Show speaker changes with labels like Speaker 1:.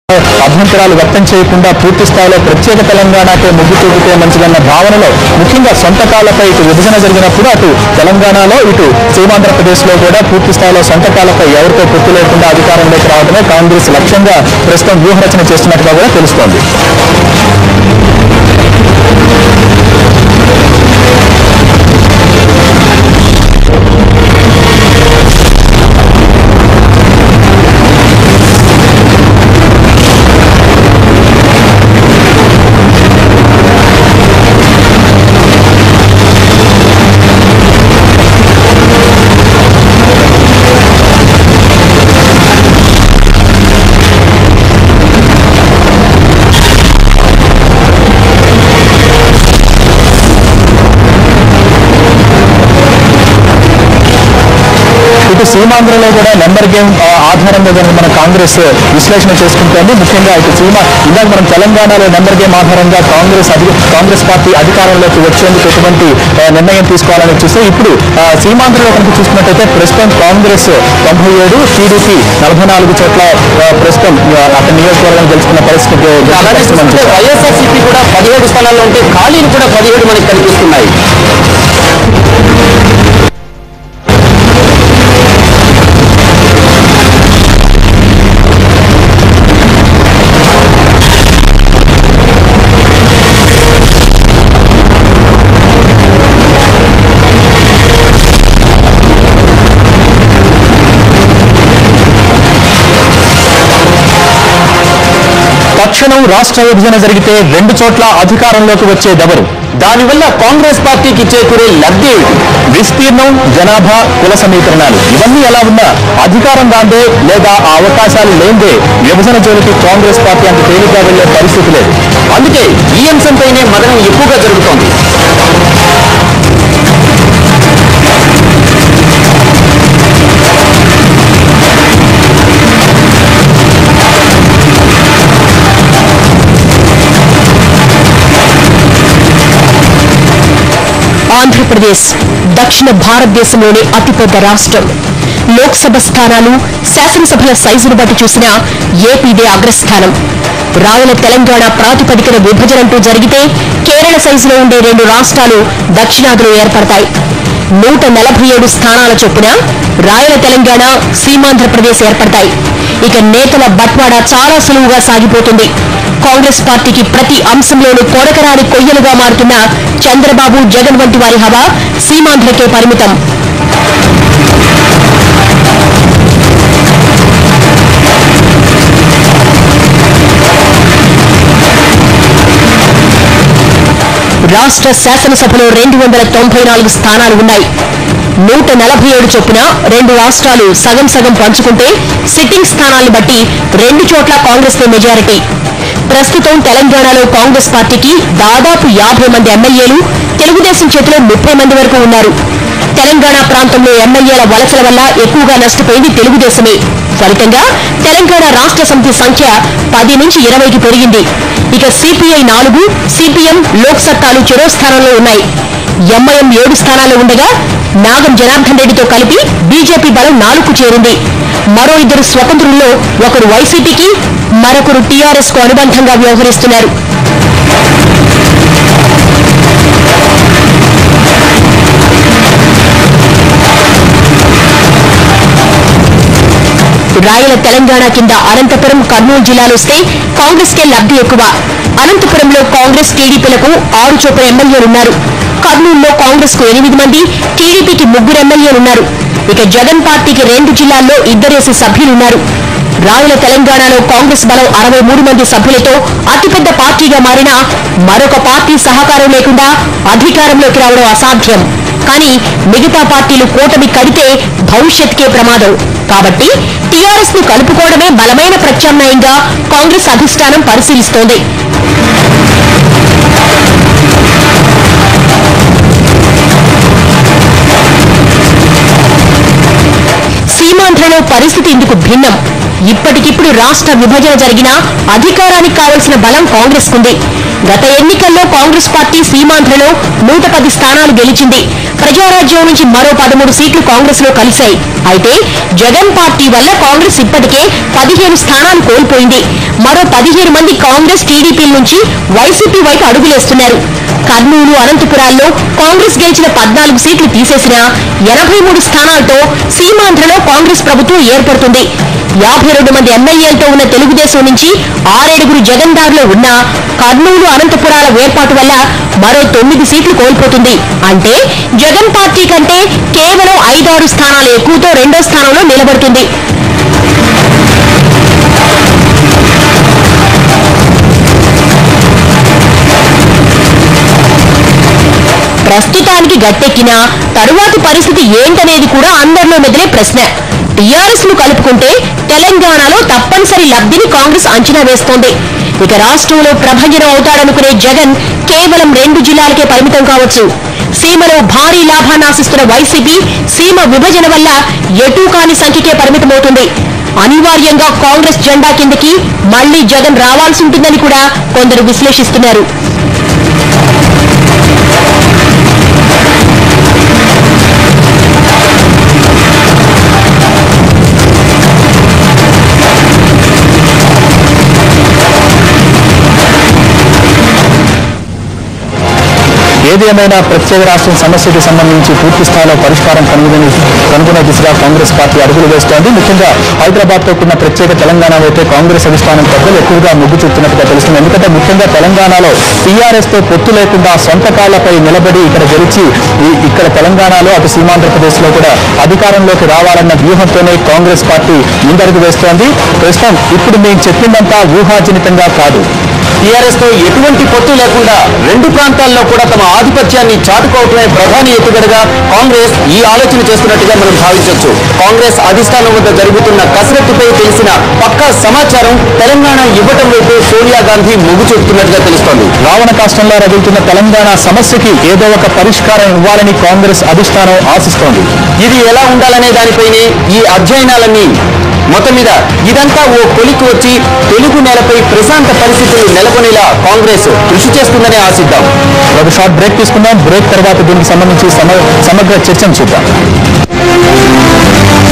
Speaker 1: అభ్యంతరాలు వ్యక్తం చేయకుండా పూర్తి స్థాయిలో ప్రత్యేక తెలంగాణకే మొగ్గు చూపితే మంచిదన్న భావనలో ముఖ్యంగా సొంత కాళ్ళపై ఇటు విభజన జరిగినప్పుడు అటు తెలంగాణలో ఇటు సీమాంధ్రప్రదేశ్ లో కూడా పూర్తి స్థాయిలో సొంత కాళ్ళపై ఎవరితో పొత్తు లేకుండా అధికారంలోకి రావడమే కాంగ్రెస్ లక్ష్యంగా ప్రస్తుతం వ్యూహరచన చేస్తున్నట్టుగా కూడా తెలుస్తోంది ఇటు సీమాంధ్రలో కూడా నెంబర్ గేమ్ ఆ, ఆధారంగా కనుక మన కాంగ్రెస్ విశ్లేషణ చేసుకుంటోంది ముఖ్యంగా ఇటు సీమా ఇందాక మనం తెలంగాణలో నెంబర్ గేమ్ ఆధారంగా కాంగ్రెస్ అధి కాంగ్రెస్ పార్టీ అధికారంలోకి వచ్చేందుకు ఎటువంటి ఆ, నిర్ణయం తీసుకోవాలని చూస్తే ఇప్పుడు ఆ, సీమాంధ్రలో కనుక చూసుకున్నట్టయితే ప్రస్తుతం కాంగ్రెస్ తొంభై ఏడు టీడీపీ నలభై నాలుగు చోట్ల ఆ, ప్రస్తుతం ఆ, అక్కడ నియోజకవర్గం గెలుచుకున్న పరిస్థితి
Speaker 2: అలాగే చూసుకుంటే వైఎస్ఆర్సీపీ కూడా పదిహేడు స్థానాల్లో ఉంటే ఖాళీలు కూడా పదిహేడు మనకి కనిపిస్తున్నాయి
Speaker 1: తక్షణం రాష్ట్ర విభజన జరిగితే రెండు చోట్ల అధికారంలోకి వచ్చేదెవరు
Speaker 2: దానివల్ల కాంగ్రెస్ పార్టీకి చేకూరే లబ్ధి ఏమిటి
Speaker 1: విస్తీర్ణం జనాభా కుల సమీకరణాలు ఇవన్నీ ఎలా ఉన్నా అధికారం రాందే లేదా ఆ అవకాశాలు లేందే విభజన జోలికి కాంగ్రెస్ పార్టీ అంత తేలిగ్గా వెళ్లే పరిస్థితి లేదు
Speaker 2: అందుకే ఈ అంశంపైనే మదనం ఎక్కువగా జరుగుతోంది
Speaker 3: ఆంధ్రప్రదేశ్ దక్షిణ భారతదేశంలోని అతిపెద్ద రాష్ట్రం లోక్సభ స్థానాలు శాసనసభల సైజును బట్టి చూసినా ఏపీదే అగ్రస్థానం రాయల తెలంగాణ ప్రాతిపదికన విభజనంటూ జరిగితే కేరళ సైజులో ఉండే రెండు రాష్ట్రాలు దక్షిణాదిలో ఏర్పడతాయి నూట నలభై ఏడు స్థానాల చొప్పున రాయల తెలంగాణ సీమాంధ్రప్రదేశ్ ఏర్పడతాయి ఇక నేతల బట్వాడా చాలా సులువుగా సాగిపోతుంది కాంగ్రెస్ పార్టీకి ప్రతి అంశంలోనూ కొడకరాని కొయ్యలుగా మారుతున్న చంద్రబాబు జగన్ వంటి వారి హవా సీమాంధ్రకే పరిమితం రాష్ట్ర శాసనసభలో రెండు వందల తొంభై నాలుగు స్థానాలు ఉన్నాయి నూట నలభై ఏడు చొప్పున రెండు రాష్ట్రాలు సగం సగం పంచుకుంటే సిట్టింగ్ స్థానాలను బట్టి రెండు చోట్ల కాంగ్రెస్ మెజారిటీ ప్రస్తుతం తెలంగాణలో కాంగ్రెస్ పార్టీకి దాదాపు యాభై మంది ఎమ్మెల్యేలు తెలుగుదేశం చేతిలో ముప్పై మంది వరకు ఉన్నారు తెలంగాణ ప్రాంతంలో ఎమ్మెల్యేల వలసల వల్ల ఎక్కువగా నష్టపోయింది తెలుగుదేశమే ఫలితంగా తెలంగాణ రాష్ట్ర సమితి సంఖ్య పది నుంచి ఇరవైకి పెరిగింది ఇక సిపిఐ నాలుగు సిపిఎం లోక్ సత్తాలు చెరో స్థానంలో ఉన్నాయి ఎంఐఎం ఏడు స్థానాల్లో ఉండగా నాగం జనార్దన్ రెడ్డితో కలిపి బీజేపీ బలం నాలుగు చేరింది మరో ఇద్దరు స్వతంత్రుల్లో ఒకరు వైసీపీకి మరొకరు టీఆర్ఎస్ కు అనుబంధంగా వ్యవహరిస్తున్నారు రాయల తెలంగాణ కింద అనంతపురం కర్నూలు జిల్లాలు వస్తే కాంగ్రెస్ కే లబ్ధి ఎక్కువ అనంతపురంలో కాంగ్రెస్ టీడీపీలకు ఆరు చొప్పున ఎమ్మెల్యేలున్నారు కర్నూలులో కాంగ్రెస్ కు ఎనిమిది మంది టీడీపీకి ముగ్గురు ఎమ్మెల్యేలున్నారు ఇక జగన్ పార్టీకి రెండు జిల్లాల్లో ఇద్దరేసి సభ్యులున్నారు రాయల తెలంగాణలో కాంగ్రెస్ బలం అరవై మూడు మంది సభ్యులతో అతిపెద్ద పార్టీగా మారినా మరొక పార్టీ సహకారం లేకుండా అధికారంలోకి రావడం అసాధ్యం కానీ మిగతా పార్టీలు కూటమి కడితే భవిష్యత్కే ప్రమాదం కాబట్టి టీఆర్ఎస్ ను కలుపుకోవడమే బలమైన ప్రత్యామ్నాయంగా కాంగ్రెస్ అధిష్టానం పరిశీలిస్తోంది సీమాంధ్రలో పరిస్థితి ఇందుకు భిన్నం ఇప్పటికిప్పుడు రాష్ట్ర విభజన జరిగినా అధికారానికి కావలసిన బలం కాంగ్రెస్ కుంది గత ఎన్నికల్లో కాంగ్రెస్ పార్టీ సీమాంధ్రలో నూట పది స్థానాలు గెలిచింది ప్రజారాజ్యం నుంచి మరో పదమూడు సీట్లు కాంగ్రెస్ లో కలిశాయి అయితే జగన్ పార్టీ వల్ల కాంగ్రెస్ ఇప్పటికే పదిహేను స్థానాలు కోల్పోయింది మరో పదిహేను మంది కాంగ్రెస్ టీడీపీ నుంచి వైసీపీ వైపు అడుగులేస్తున్నారు కర్నూలు అనంతపురాల్లో కాంగ్రెస్ గెలిచిన పద్నాలుగు సీట్లు తీసేసినా ఎనభై మూడు స్థానాలతో సీమాంధ్రలో కాంగ్రెస్ ప్రభుత్వం ఏర్పడుతుంది యాభై రెండు మంది ఎమ్మెల్యేలతో ఉన్న తెలుగుదేశం నుంచి ఆరేడుగురు జగన్ దారిలో ఉన్న కర్నూలు అనంతపురాల వేర్పాటు వల్ల మరో తొమ్మిది సీట్లు కోల్పోతుంది అంటే జగన్ పార్టీ కంటే కేవలం ఐదారు స్థానాలు ఎక్కువతో రెండో స్థానంలో నిలబడుతుంది ప్రస్తుతానికి గట్టెక్కినా తరువాతి పరిస్థితి ఏంటనేది కూడా అందరిలో మెదిలే ప్రశ్న టీఆర్ఎస్ ను కలుపుకుంటే తెలంగాణలో తప్పనిసరి లబ్ధిని కాంగ్రెస్ అంచనా వేస్తోంది ఇక రాష్ట్రంలో ప్రభంజనం అవుతాడనుకునే జగన్ కేవలం రెండు జిల్లాలకే పరిమితం కావచ్చు సీమలో భారీ లాభాన్ని ఆశిస్తున్న వైసీపీ సీమ విభజన వల్ల ఎటూ కాని సంఖ్యకే పరిమితమవుతుంది అనివార్యంగా కాంగ్రెస్ జెండా కిందకి మళ్లీ జగన్ రావాల్సి ఉంటుందని కూడా కొందరు విశ్లేషిస్తున్నారు
Speaker 1: ఏది ఏమైనా ప్రత్యేక రాష్ట్రం సమస్యకి సంబంధించి పూర్తి స్థాయిలో పరిష్కారం కనుగొనే కనుగొనే దిశగా కాంగ్రెస్ పార్టీ అడుగులు వేస్తోంది ముఖ్యంగా హైదరాబాద్ తో కూడిన ప్రత్యేక తెలంగాణ అయితే కాంగ్రెస్ అధిష్టానం పెద్దలు ఎక్కువగా మొగ్గు చూపుతున్నట్టుగా తెలుస్తుంది ఎందుకంటే ముఖ్యంగా తెలంగాణలో టీఆర్ఎస్ తో పొత్తు లేకుండా సొంత కాళ్లపై నిలబడి ఇక్కడ గెలిచి ఈ- ఇక్కడ తెలంగాణలో అటు సీమాంధ్రప్రదేశ్ లో కూడా అధికారంలోకి రావాలన్న వ్యూహంతోనే కాంగ్రెస్ పార్టీ ముందడుగు వేస్తోంది ప్రస్తుతం ఇప్పుడు మేము చెప్పిందంతా ఊహాజనితంగా కాదు
Speaker 2: టీఆర్ఎస్ తో ఎటువంటి పొత్తు లేకుండా రెండు ప్రాంతాల్లో కూడా తమ ఆధిపత్యాన్ని చాటుకోవటమే ప్రధాన ఎత్తుగడగా కాంగ్రెస్ ఈ ఆలోచన చేస్తున్నట్టుగా మనం భావించవచ్చు కాంగ్రెస్ అధిష్టానం వద్ద జరుగుతున్న కసరత్తుపై తెలిసిన పక్కా సమాచారం తెలంగాణ ఇవ్వటం వైపు సోనియా గాంధీ మొగ్గు చూపుతున్నట్టుగా తెలుస్తోంది
Speaker 1: రావణ కాష్టంలో రగులుతున్న తెలంగాణ సమస్యకి ఏదో ఒక పరిష్కారం ఇవ్వాలని కాంగ్రెస్ అధిష్టానం ఆశిస్తోంది
Speaker 2: ఇది ఎలా ఉండాలనే దానిపైనే ఈ అధ్యయనాలన్నీ మొత్తం మీద ఇదంతా ఓ కొలికి వచ్చి తెలుగు నేలపై ప్రశాంత పరిస్థితులు నెలకొనేలా కాంగ్రెస్ కృషి చేస్తుందని ఆశిద్దాం
Speaker 1: ఒక షార్ట్ బ్రేక్ తీసుకుందాం బ్రేక్ తర్వాత దీనికి సంబంధించి సమ- సమగ్ర చర్చను చూద్దాం